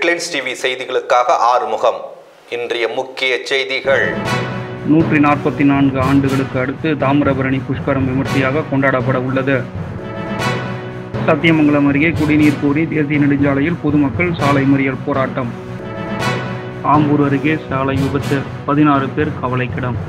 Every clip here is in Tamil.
ஹெட்லைன்ஸ் டிவி செய்திகளுக்காக ஆறுமுகம் இன்றைய முக்கிய செய்திகள் நூற்றி நாற்பத்தி நான்கு ஆண்டுகளுக்கு அடுத்து தாமிரபரணி புஷ்கரம் விமர்சையாக கொண்டாடப்பட உள்ளது சத்தியமங்கலம் அருகே குடிநீர் கோரி தேசிய நெடுஞ்சாலையில் பொதுமக்கள் சாலை மறியல் போராட்டம் ஆம்பூர் அருகே சாலை விபத்து பதினாறு பேர் கவலைக்கிடம்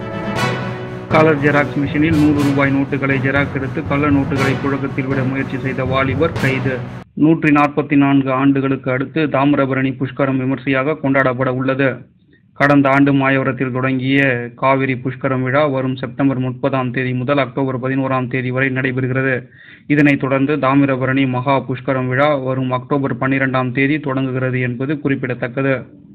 கலர் ஜெராக்ஸ் மிஷினில் நூறு ரூபாய் நோட்டுகளை ஜெராக்ஸ் எடுத்து கள்ள நோட்டுகளை புழக்கத்தில் விட முயற்சி செய்த வாலிபர் கைது நூற்றி நாற்பத்தி நான்கு ஆண்டுகளுக்கு அடுத்து தாமிரபரணி புஷ்கரம் விமர்சையாக கொண்டாடப்பட உள்ளது கடந்த ஆண்டு மாயவரத்தில் தொடங்கிய காவிரி புஷ்கரம் விழா வரும் செப்டம்பர் முப்பதாம் தேதி முதல் அக்டோபர் பதினோராம் தேதி வரை நடைபெறுகிறது இதனைத் தொடர்ந்து தாமிரபரணி மகா புஷ்கரம் விழா வரும் அக்டோபர் பன்னிரெண்டாம் தேதி தொடங்குகிறது என்பது குறிப்பிடத்தக்கது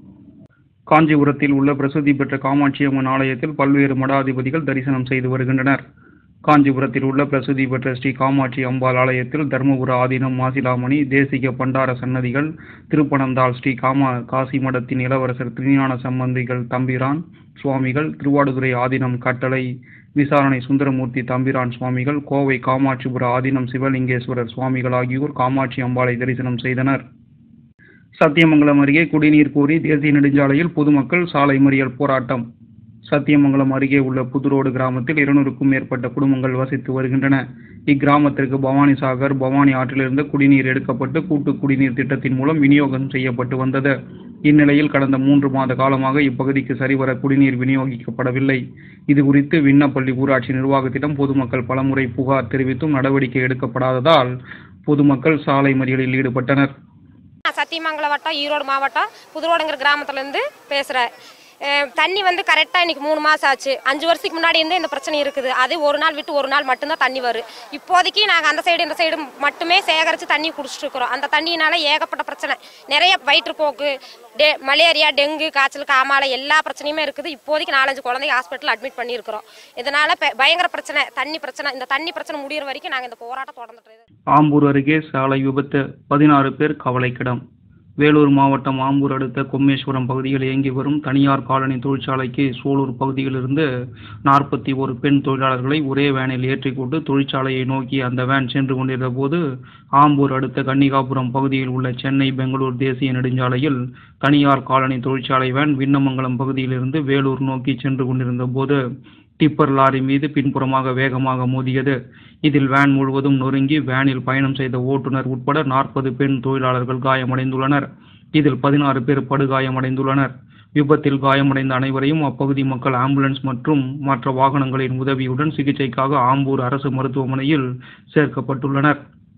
காஞ்சிபுரத்தில் உள்ள பிரசித்தி பெற்ற காமாட்சி அம்மன் ஆலயத்தில் பல்வேறு மடாதிபதிகள் தரிசனம் செய்து வருகின்றனர் காஞ்சிபுரத்தில் உள்ள பிரசித்தி பெற்ற ஸ்ரீ காமாட்சி அம்பாள் ஆலயத்தில் தர்மபுர ஆதீனம் மாசிலாமணி தேசிக பண்டார சன்னதிகள் திருப்பனந்தாள் ஸ்ரீ காமா காசி மடத்தின் இளவரசர் திருஞான சம்பந்திகள் தம்பிரான் சுவாமிகள் திருவாடுதுறை ஆதீனம் கட்டளை விசாரணை சுந்தரமூர்த்தி தம்பிரான் சுவாமிகள் கோவை காமாட்சிபுர ஆதீனம் சிவலிங்கேஸ்வரர் சுவாமிகள் ஆகியோர் காமாட்சி அம்பாளை தரிசனம் செய்தனர் சத்தியமங்கலம் அருகே குடிநீர் கோரி தேசிய நெடுஞ்சாலையில் பொதுமக்கள் சாலை மறியல் போராட்டம் சத்தியமங்கலம் அருகே உள்ள புதுரோடு கிராமத்தில் இருநூறுக்கும் மேற்பட்ட குடும்பங்கள் வசித்து வருகின்றன இக்கிராமத்திற்கு பவானி சாகர் பவானி ஆற்றிலிருந்து குடிநீர் எடுக்கப்பட்டு கூட்டு குடிநீர் திட்டத்தின் மூலம் விநியோகம் செய்யப்பட்டு வந்தது இந்நிலையில் கடந்த மூன்று மாத காலமாக இப்பகுதிக்கு சரிவர குடிநீர் விநியோகிக்கப்படவில்லை இது குறித்து விண்ணப்பள்ளி ஊராட்சி நிர்வாகத்திடம் பொதுமக்கள் பலமுறை புகார் தெரிவித்தும் நடவடிக்கை எடுக்கப்படாததால் பொதுமக்கள் சாலை மறியலில் ஈடுபட்டனர் நான் சத்தியமங்கலம் வட்டம் ஈரோடு மாவட்டம் புதுரோடுங்கிற கிராமத்துலேருந்து பேசுகிறேன் தண்ணி வந்து கரெக்டாக இன்னைக்கு மூணு மாதம் ஆச்சு அஞ்சு வருஷத்துக்கு முன்னாடி இருந்தே இந்த பிரச்சனை இருக்குது அது ஒரு நாள் விட்டு ஒரு நாள் மட்டும்தான் தண்ணி வரும் இப்போதைக்கு நாங்கள் அந்த சைடு இந்த சைடு மட்டுமே சேகரித்து தண்ணி குடிச்சிட்டு இருக்கிறோம் அந்த தண்ணியினால ஏகப்பட்ட பிரச்சனை நிறைய வயிற்றுப்போக்கு டெ மலேரியா டெங்கு காய்ச்சல் காமாலை எல்லா பிரச்சனையுமே இருக்குது இப்போதைக்கு நாலஞ்சு குழந்தைங்க ஹாஸ்பிட்டல் அட்மிட் பண்ணியிருக்கிறோம் இதனால பெ- பயங்கர பிரச்சனை தண்ணி பிரச்சனை இந்த தண்ணி பிரச்சனை முடியிற வரைக்கும் நாங்கள் இந்த போராட்டம் தொடர்ந்துட்டு இருக்கோம். ஆம்பூர் அருகே சாலை விபத்து பதினாறு பேர் கவலைக்கிடம் வேலூர் மாவட்டம் ஆம்பூர் அடுத்த கொம்மேஸ்வரம் பகுதியில் இயங்கி வரும் தனியார் காலனி தொழிற்சாலைக்கு சூலூர் பகுதியிலிருந்து நாற்பத்தி ஒரு பெண் தொழிலாளர்களை ஒரே வேனில் ஏற்றிக்கொண்டு தொழிற்சாலையை நோக்கி அந்த வேன் சென்று கொண்டிருந்த போது ஆம்பூர் அடுத்த கன்னிகாபுரம் பகுதியில் உள்ள சென்னை பெங்களூர் தேசிய நெடுஞ்சாலையில் தனியார் காலனி தொழிற்சாலை வேன் விண்ணமங்கலம் பகுதியிலிருந்து வேலூர் நோக்கி சென்று கொண்டிருந்த போது டிப்பர் லாரி மீது பின்புறமாக வேகமாக மோதியது இதில் வேன் முழுவதும் நொறுங்கி வேனில் பயணம் செய்த ஓட்டுநர் உட்பட நாற்பது பெண் தொழிலாளர்கள் காயமடைந்துள்ளனர் இதில் பதினாறு பேர் படுகாயமடைந்துள்ளனர் விபத்தில் காயமடைந்த அனைவரையும் அப்பகுதி மக்கள் ஆம்புலன்ஸ் மற்றும் மற்ற வாகனங்களின் உதவியுடன் சிகிச்சைக்காக ஆம்பூர் அரசு மருத்துவமனையில் சேர்க்கப்பட்டுள்ளனர்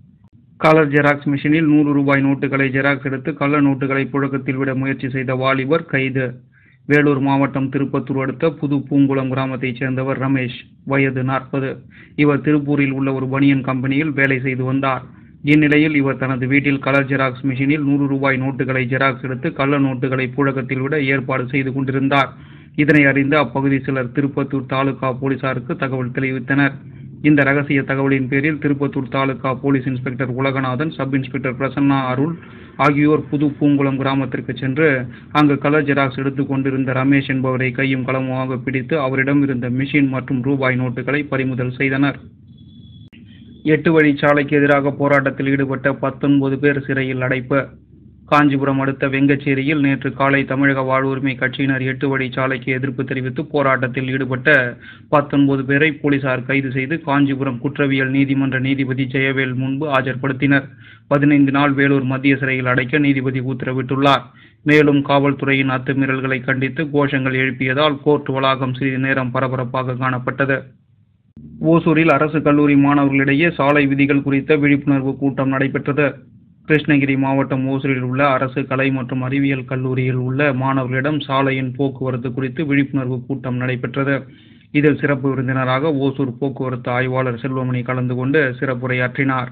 கலர் ஜெராக்ஸ் மிஷினில் நூறு ரூபாய் நோட்டுகளை ஜெராக்ஸ் எடுத்து கள்ள நோட்டுகளை புழக்கத்தில் விட முயற்சி செய்த வாலிபர் கைது வேலூர் மாவட்டம் திருப்பத்தூர் அடுத்த புது பூங்குளம் கிராமத்தைச் சேர்ந்தவர் ரமேஷ் வயது நாற்பது இவர் திருப்பூரில் உள்ள ஒரு பனியன் கம்பெனியில் வேலை செய்து வந்தார் இந்நிலையில் இவர் தனது வீட்டில் கலர் ஜெராக்ஸ் மிஷினில் நூறு ரூபாய் நோட்டுகளை ஜெராக்ஸ் எடுத்து கள்ள நோட்டுகளை புழக்கத்தில் விட ஏற்பாடு செய்து கொண்டிருந்தார் இதனை அறிந்து அப்பகுதி சிலர் திருப்பத்தூர் தாலுகா போலீசாருக்கு தகவல் தெரிவித்தனர் இந்த ரகசிய தகவலின் பேரில் Tirupattur taluka police inspector Ulaganathan sub inspector Prasanna Arul ஆகியோர் புது பூங்குளம் கிராமத்திற்கு சென்று அங்கு கலர் ஜெராக்ஸ் எடுத்துக் கொண்டிருந்த ரமேஷ் என்பவரை கையும் களமுமாக பிடித்து அவரிடம் இருந்த மிஷின் மற்றும் ரூபாய் நோட்டுகளை பறிமுதல் செய்தனர் எட்டு வழிச்சாலைக்கு எதிராக போராட்டத்தில் ஈடுபட்ட பத்தொன்பது பேர் சிறையில் அடைப்பு காஞ்சிபுரம் அடுத்த வெங்கச்சேரியில் நேற்று காலை தமிழக வாழ்வுரிமை கட்சியினர் எட்டு வழிச்சாலைக்கு எதிர்ப்பு தெரிவித்து போராட்டத்தில் ஈடுபட்ட பத்தொன்பது பேரை போலீசார் கைது செய்து காஞ்சிபுரம் குற்றவியல் நீதிமன்ற நீதிபதி ஜெயவேல் முன்பு ஆஜர்படுத்தினர் பதினைந்து நாள் வேலூர் மத்திய சிறையில் அடைக்க நீதிபதி உத்தரவிட்டுள்ளார் மேலும் காவல்துறையின் அத்துமீறல்களை கண்டித்து கோஷங்கள் எழுப்பியதால் கோர்ட் வளாகம் சிறிது நேரம் பரபரப்பாக காணப்பட்டது ஓசூரில் அரசு கல்லூரி மாணவர்களிடையே சாலை விதிகள் குறித்த விழிப்புணர்வு கூட்டம் நடைபெற்றது கிருஷ்ணகிரி மாவட்டம் ஓசூரில் உள்ள அரசு கலை மற்றும் அறிவியல் கல்லூரியில் உள்ள மாணவர்களிடம் சாலையின் போக்குவரத்து குறித்து விழிப்புணர்வு கூட்டம் நடைபெற்றது இதில் சிறப்பு விருந்தினராக ஓசூர் போக்குவரத்து ஆய்வாளர் செல்வமணி கலந்து கொண்டு சிறப்புரையாற்றினார்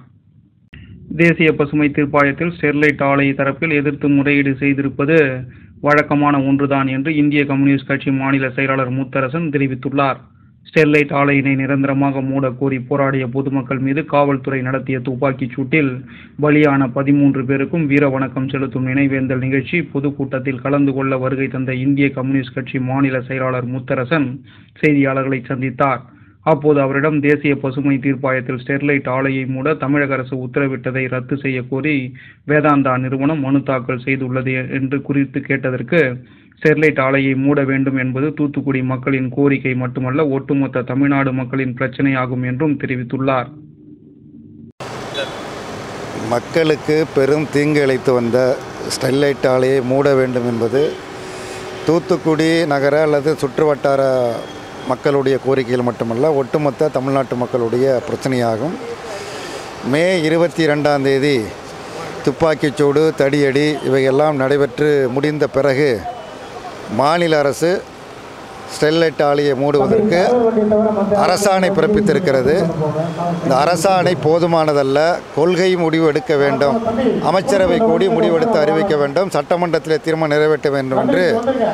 தேசிய பசுமை தீர்ப்பாயத்தில் ஸ்டெர்லைட் ஆலை தரப்பில் எதிர்த்து முறையீடு செய்திருப்பது வழக்கமான ஒன்றுதான் என்று இந்திய கம்யூனிஸ்ட் கட்சி மாநில செயலாளர் முத்தரசன் தெரிவித்துள்ளார் ஸ்டெர்லைட் ஆலையினை நிரந்தரமாக மூட கோரி போராடிய பொதுமக்கள் மீது காவல்துறை நடத்திய துப்பாக்கிச் சூட்டில் பலியான பதிமூன்று பேருக்கும் வீர வணக்கம் செலுத்தும் நினைவேந்தல் நிகழ்ச்சி பொதுக்கூட்டத்தில் கலந்து கொள்ள வருகை தந்த இந்திய கம்யூனிஸ்ட் கட்சி மாநில செயலாளர் முத்தரசன் செய்தியாளர்களை சந்தித்தார் அப்போது அவரிடம் தேசிய பசுமை தீர்ப்பாயத்தில் ஸ்டெர்லைட் ஆலையை மூட தமிழக அரசு உத்தரவிட்டதை ரத்து செய்ய கோரி வேதாந்தா நிறுவனம் மனு தாக்கல் செய்துள்ளது என்று குறித்து கேட்டதற்கு ஸ்டெர்லைட் ஆலையை மூட வேண்டும் என்பது தூத்துக்குடி மக்களின் கோரிக்கை மட்டுமல்ல ஒட்டுமொத்த தமிழ்நாடு மக்களின் பிரச்சனையாகும் என்றும் தெரிவித்துள்ளார் மக்களுக்கு பெரும் தீங்கு இழைத்து வந்த ஸ்டெர்லைட் ஆலையை மூட வேண்டும் என்பது தூத்துக்குடி நகர அல்லது சுற்றுவட்டார மக்களுடைய கோரிக்கைகள் மட்டுமல்ல ஒட்டுமொத்த தமிழ்நாட்டு மக்களுடைய பிரச்சனையாகும் மே இருபத்தி ரெண்டாம் தேதி துப்பாக்கிச்சூடு தடியடி இவையெல்லாம் நடைபெற்று முடிந்த பிறகு மாநில அரசு ஸ்டெர்லைட் ஆலையை மூடுவதற்கு அரசாணை பிறப்பித்திருக்கிறது இந்த அரசாணை போதுமானதல்ல கொள்கை முடிவு எடுக்க வேண்டும் அமைச்சரவை கூடி முடிவெடுத்து அறிவிக்க வேண்டும் சட்டமன்றத்தில் தீர்மானம் நிறைவேற்ற வேண்டும் என்று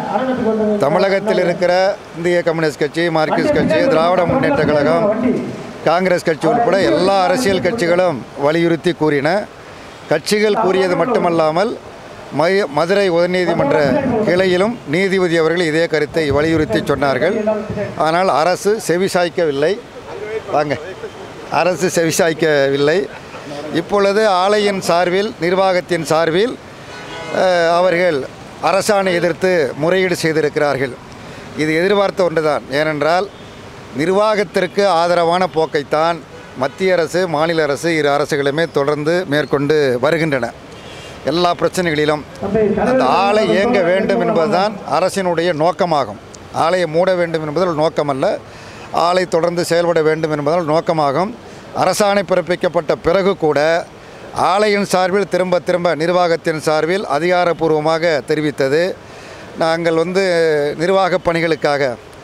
தமிழகத்தில் இருக்கிற இந்திய கம்யூனிஸ்ட் கட்சி மார்க்சிஸ்ட் கட்சி திராவிட முன்னேற்ற கழகம் காங்கிரஸ் கட்சி உட்பட எல்லா அரசியல் கட்சிகளும் வலியுறுத்தி கூறின கட்சிகள் கூறியது மட்டுமல்லாமல் மை- மதுரை உயர்நீதிமன்ற கிளையிலும் நீதிபதி அவர்கள் இதே கருத்தை வலியுறுத்தி சொன்னார்கள் ஆனால் அரசு செவிசாய்க்கவில்லை வாங்க அரசு செவிசாய்க்கவில்லை இப்பொழுது ஆலையின் சார்பில் நிர்வாகத்தின் சார்பில் அஹ், அவர்கள் அரசாணை எதிர்த்து முறையீடு செய்திருக்கிறார்கள் இது எதிர்பார்த்த ஒன்றுதான் ஏனென்றால் நிர்வாகத்திற்கு ஆதரவான போக்கைத்தான் மத்திய அரசு மாநில அரசு இரு அரசுகளுமே தொடர்ந்து மேற்கொண்டு வருகின்றன எல்லா பிரச்சனைகளிலும் அந்த ஆலை இயங்க வேண்டும் என்பதுதான் அரசினுடைய நோக்கமாகும் ஆலையை மூட வேண்டும் என்பதில் நோக்கமல்ல ஆலை தொடர்ந்து செயல்பட வேண்டும் என்பதால் நோக்கமாகும் அரசாணை பிறப்பிக்கப்பட்ட பிறகு கூட ஆலையின் சார்பில் திரும்ப திரும்ப நிர்வாகத்தின் சார்பில் அதிகாரப்பூர்வமாக தெரிவித்தது நாங்கள் வந்து நிர்வாகப் பணிகளுக்காக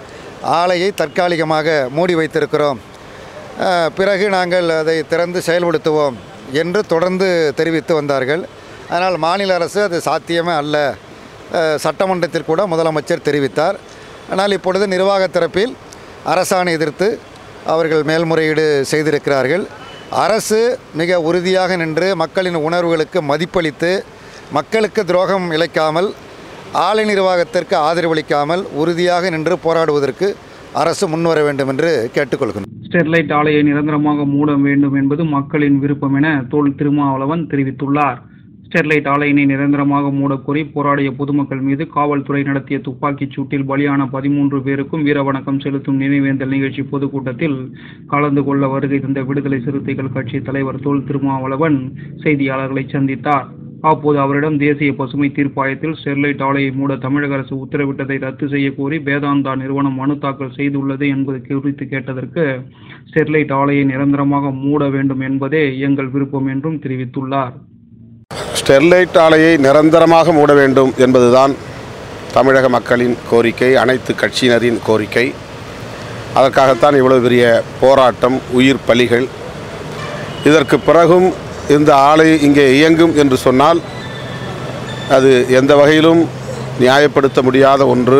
ஆலையை தற்காலிகமாக மூடி வைத்திருக்கிறோம் அஹ், பிறகு நாங்கள் அதை திறந்து செயல்படுத்துவோம் என்று தொடர்ந்து தெரிவித்து வந்தார்கள் ஆனால் மாநில அரசு அது சாத்தியமே அல்ல அஹ், சட்டமன்றத்தில் கூட முதலமைச்சர் தெரிவித்தார் ஆனால் இப்பொழுது நிர்வாக தரப்பில் அரசாணை எதிர்த்து அவர்கள் மேல்முறையீடு செய்திருக்கிறார்கள் அரசு மிக உறுதியாக நின்று மக்களின் உணர்வுகளுக்கு மதிப்பளித்து மக்களுக்கு துரோகம் இழைக்காமல் ஆலை நிர்வாகத்திற்கு ஆதரவளிக்காமல் உறுதியாக நின்று போராடுவதற்கு அரசு முன்வர வேண்டும் என்று கேட்டுக்கொள்கிறோம் ஸ்டெர்லைட் ஆலையை நிரந்தரமாக மூட வேண்டும் என்பது மக்களின் விருப்பம் என தோல் திருமாவளவன் தெரிவித்துள்ளார் ஸ்டெர்லைட் ஆலையினை நிரந்தரமாக மூடக்கோரி போராடிய பொதுமக்கள் மீது காவல்துறை நடத்திய துப்பாக்கிச் சூட்டில் பலியான பதிமூன்று பேருக்கும் வீரவணக்கம் செலுத்தும் நினைவேந்தல் நிகழ்ச்சி பொதுக்கூட்டத்தில் கலந்து கொள்ள வருகை தந்த விடுதலை சிறுத்தைகள் கட்சி தலைவர் தோல் திருமாவளவன் செய்தியாளர்களை சந்தித்தார் அப்போது அவரிடம் தேசிய பசுமை தீர்ப்பாயத்தில் ஸ்டெர்லைட் ஆலையை மூட தமிழக அரசு உத்தரவிட்டதை ரத்து செய்ய கோரி வேதாந்தா நிறுவனம் மனு தாக்கல் செய்துள்ளது என்பது குறித்து கேட்டதற்கு ஸ்டெர்லைட் ஆலையை நிரந்தரமாக மூட வேண்டும் என்பதே எங்கள் விருப்பம் என்றும் தெரிவித்துள்ளார் ஸ்டெர்லைட் ஆலையை நிரந்தரமாக மூட வேண்டும் என்பதுதான் தமிழக மக்களின் கோரிக்கை அனைத்து கட்சியினரின் கோரிக்கை அதற்காகத்தான் இவ்வளவு பெரிய போராட்டம் உயிர் பலிகள் இதற்கு பிறகும் இந்த ஆலை இங்கே இயங்கும் என்று சொன்னால் அது எந்த வகையிலும் நியாயப்படுத்த முடியாத ஒன்று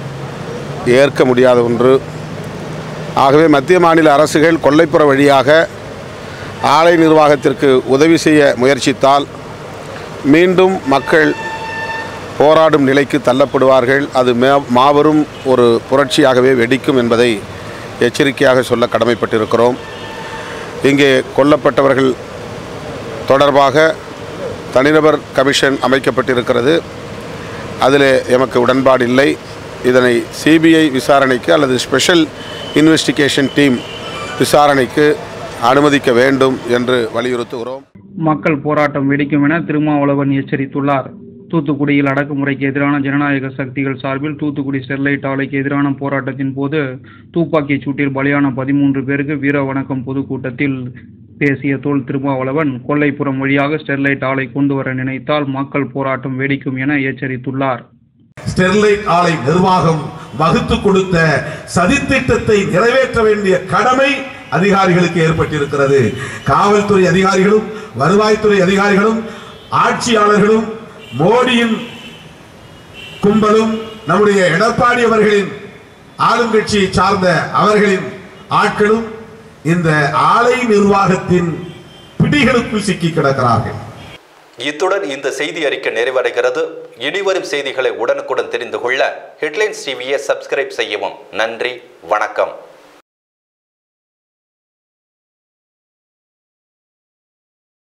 ஏற்க முடியாத ஒன்று ஆகவே மத்திய மாநில அரசுகள் கொல்லைப்புற வழியாக ஆலை நிர்வாகத்திற்கு உதவி செய்ய முயற்சித்தால் மீண்டும் மக்கள் போராடும் நிலைக்கு தள்ளப்படுவார்கள் அது மே மாபெரும் ஒரு புரட்சியாகவே வெடிக்கும் என்பதை எச்சரிக்கையாக சொல்ல கடமைப்பட்டிருக்கிறோம் இங்கே கொல்லப்பட்டவர்கள் தொடர்பாக தனிநபர் கமிஷன் அமைக்கப்பட்டிருக்கிறது அதில் எமக்கு உடன்பாடு இல்லை இதனை சிபிஐ விசாரணைக்கு அல்லது ஸ்பெஷல் இன்வெஸ்டிகேஷன் டீம் விசாரணைக்கு அனுமதிக்க வேண்டும் என்று வலியுறுத்துகிறோம் மக்கள் போராட்டம் வெடிக்கும் என திருமாவளவன் எச்சரித்துள்ளார் தூத்துக்குடியில் அடக்குமுறைக்கு எதிரான ஜனநாயக சக்திகள் சார்பில் தூத்துக்குடி ஸ்டெர்லைட் ஆலைக்கு எதிரான போராட்டத்தின் போது துப்பாக்கிச் சூட்டில் பலியான பதிமூன்று பேருக்கு வீர வணக்கம் பொதுக்கூட்டத்தில் பேசிய தோல் திருமாவளவன் கொல்லைப்புறம் வழியாக ஸ்டெர்லைட் ஆலை கொண்டு வர நினைத்தால் மக்கள் போராட்டம் வெடிக்கும் என எச்சரித்துள்ளார் ஸ்டெர்லைட் ஆலை நிர்வாகம் வகுத்து கொடுத்த சதித்திட்டத்தை நிறைவேற்ற வேண்டிய கடமை அதிகாரிகளுக்கு ஏற்பட்டிருக்கிறது காவல்துறை அதிகாரிகளும் வருவாய்த்துறை அதிகாரிகளும் ஆட்சியாளர்களும் மோடியின் கும்பலும் நம்முடைய எடப்பாடி அவர்களின் ஆளுங்கட்சியை சார்ந்த அவர்களின் ஆட்களும் இந்த ஆலை நிர்வாகத்தின் பிடிகளுக்குள் சிக்கி கிடக்கிறார்கள் இத்துடன் இந்த செய்தி அறிக்கை நிறைவடைகிறது இனிவரும் செய்திகளை உடனுக்குடன் தெரிந்து கொள்ள ஹெட்லைன்ஸ் டிவியை சப்ஸ்கிரைப் செய்யவும் நன்றி வணக்கம்